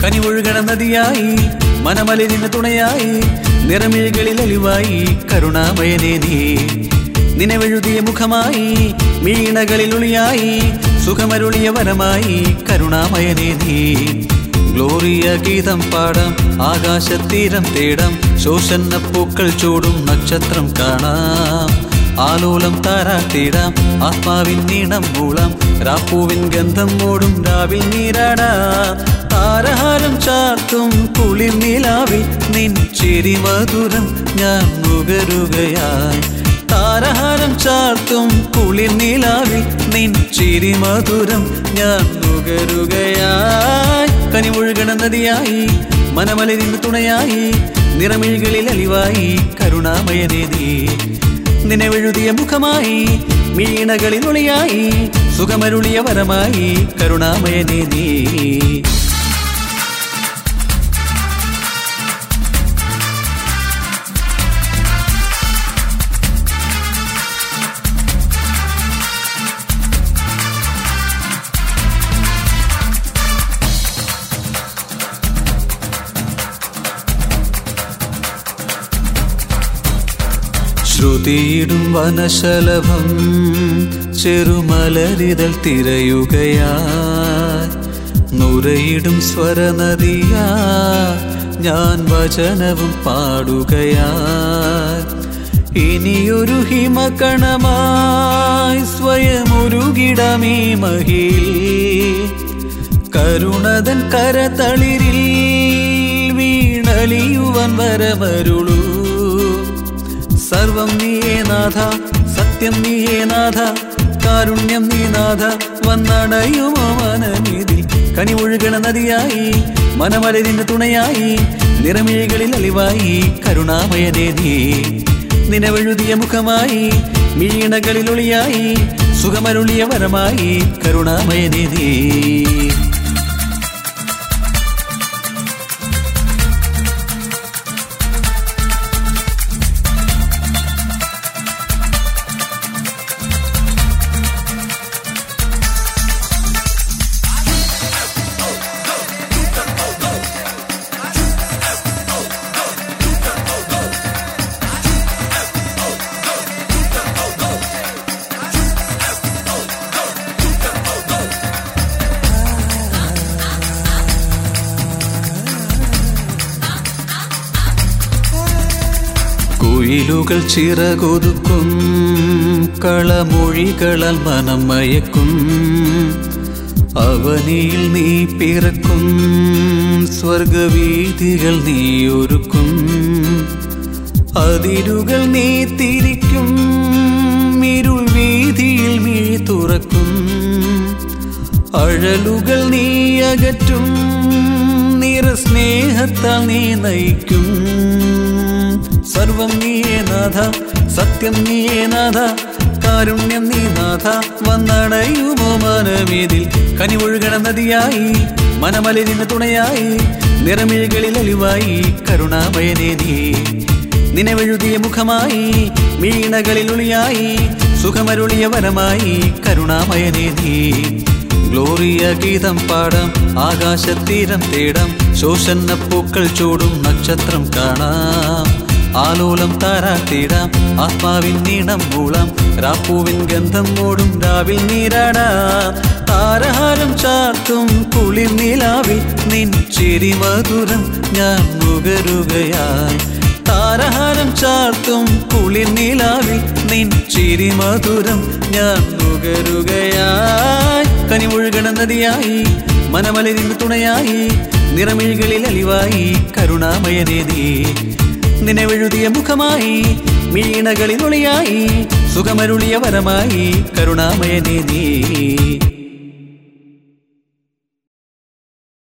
കനിവൊഴുകണ നദിയായി മനമലിരിന് തുണയായി നിറമിഴികളിൽ അലിവായി കരുണാമയനേ നീ നിലവെഴുതിയ മുഖമായി മീണകളിൽ ഒളിയായി സുഖമരുളിയ വരമായി കരുണാമയനേ നീ ഗ്ലോറിയ ഗീതം പാടാം ആകാശത്തീരം തേടാം ശോഷന്ന പൂക്കൾ ചൂടും നക്ഷത്രം കാണാം ആലോലം താരാട്ടിടാം ആത്മാവിൻ നീണം മൂളാം രാപ്പൂവിൻ ഗന്ധം മൂടും രാവിൽ നീരാടാം താരഹാരം ചാർത്തും കുളിർ നിലാവിൽ നിൻ ചിരി മധുരം ഞാൻ നുകരുകയായി താരഹാരം ചാർത്തും കുളിർ നിലാവിൽ നിൻ ചിരി മധുരം ഞാൻ നുകരുകയായി കനിമുഴുകണ നദിയായി മനമലരിന് തുണയായി നിറമിഴികളിൽ അലിവായി കരുണാമയനേ നീ നിലവെഴുതിയ മുഖമായി മീണകളിൽ ഒളിയായി സുഖമരുളിയ വരമായി കരുണാമയനേ നീ ശ്രുതിയിടും വനശലഭം ചെറുമലരിതൾ തിരയുകയായി നുരയിടും സ്വരനദിയാ ഞാൻ വചനവും പാടുകയായി ഇനിയൊരു ഹിമകണമായി സ്വയമൊരുകിടമേ മഹിൽ കരുണതൻ കരതളിരിൽ വീണലിയുവൻ വരമരുളൂ സർവം നീയേ നാഥ സത്യം നീയേ നാഥ കാരുണ്യം നീ നാഥ വന്നടയുമോ മനനിധി കനിമൊഴുകണ നദിയായി മനമലരിന് തുണയായി നിറമിഴികളിൽ അലിവായി കരുണാമയനേ നീ നിലവെഴുതിയ മുഖമായി മീണകളിൽ ഒളിയായി സുഖമരുളിയ വരമായി കരുണാമയനേ നീ കുയിലുകൾ ചിറകൊതുക്കും കളമൊഴികളാൽ മനം മയക്കും അവനിയിൽ നീ പിറക്കും സ്വർഗവീതികൾ നീ ഒരുക്കും അതിരുകൾ നീ തിരിക്കും ഇരുൾ വീതിയിൽ മിഴി തുറക്കും അഴലുകൾ നീ അകറ്റും നിറസ്നേഹത്താൽ നീ നയിക്കും സർവം നീയേ നാഥ സത്യം നീയേ നാഥ കാരുണ്യം നീ നാഥ വന്നടയുമോ മനമേതിൽ കനിവൊഴുകണ നദിയായി മനമലരിന് തുണയായി നിറമിഴികളിൽ അലിവായി കരുണാമയനേ നീ നിലവെഴുതിയ മുഖമായി മീണകളിൽ ഒളിയായി സുഖമരുളിയ വരമായി കരുണാമയനേ നീ ഗ്ലോറിയ ഗീതം പാടാം ആകാശത്തീരം തേടാം ശോഷന്ന പൂക്കൾ ചൂടും നക്ഷത്രം കാണാം ആലോലം താരാട്ടിടാം ആത്മാവിൻ നീണം മൂളാം രാപ്പൂവിൻ ഗന്ധം മൂടും രാവിൽ നീരാടാം താരഹാരം ചാർത്തും കുളിർ നിലാവിൽ നിൻ ചിരി മധുരം ഞാൻ നുകരുകയായി താരഹാരം ചാർത്തും കുളിർ നിലാവിൽ നിൻ ചിരി മധുരം ഞാൻ നുകരുകയായി കനിമൊഴുകണ നദിയായി മനമലരിന് തുണയായി നിറമിഴികളിൽ അലിവായി കരുണാമയനേ നീ നിലവെഴുതിയ മുഖമായി മീണകളിൽ ഒളിയായി സുഖമരുളിയ വരമായി കരുണാമയനേ നീ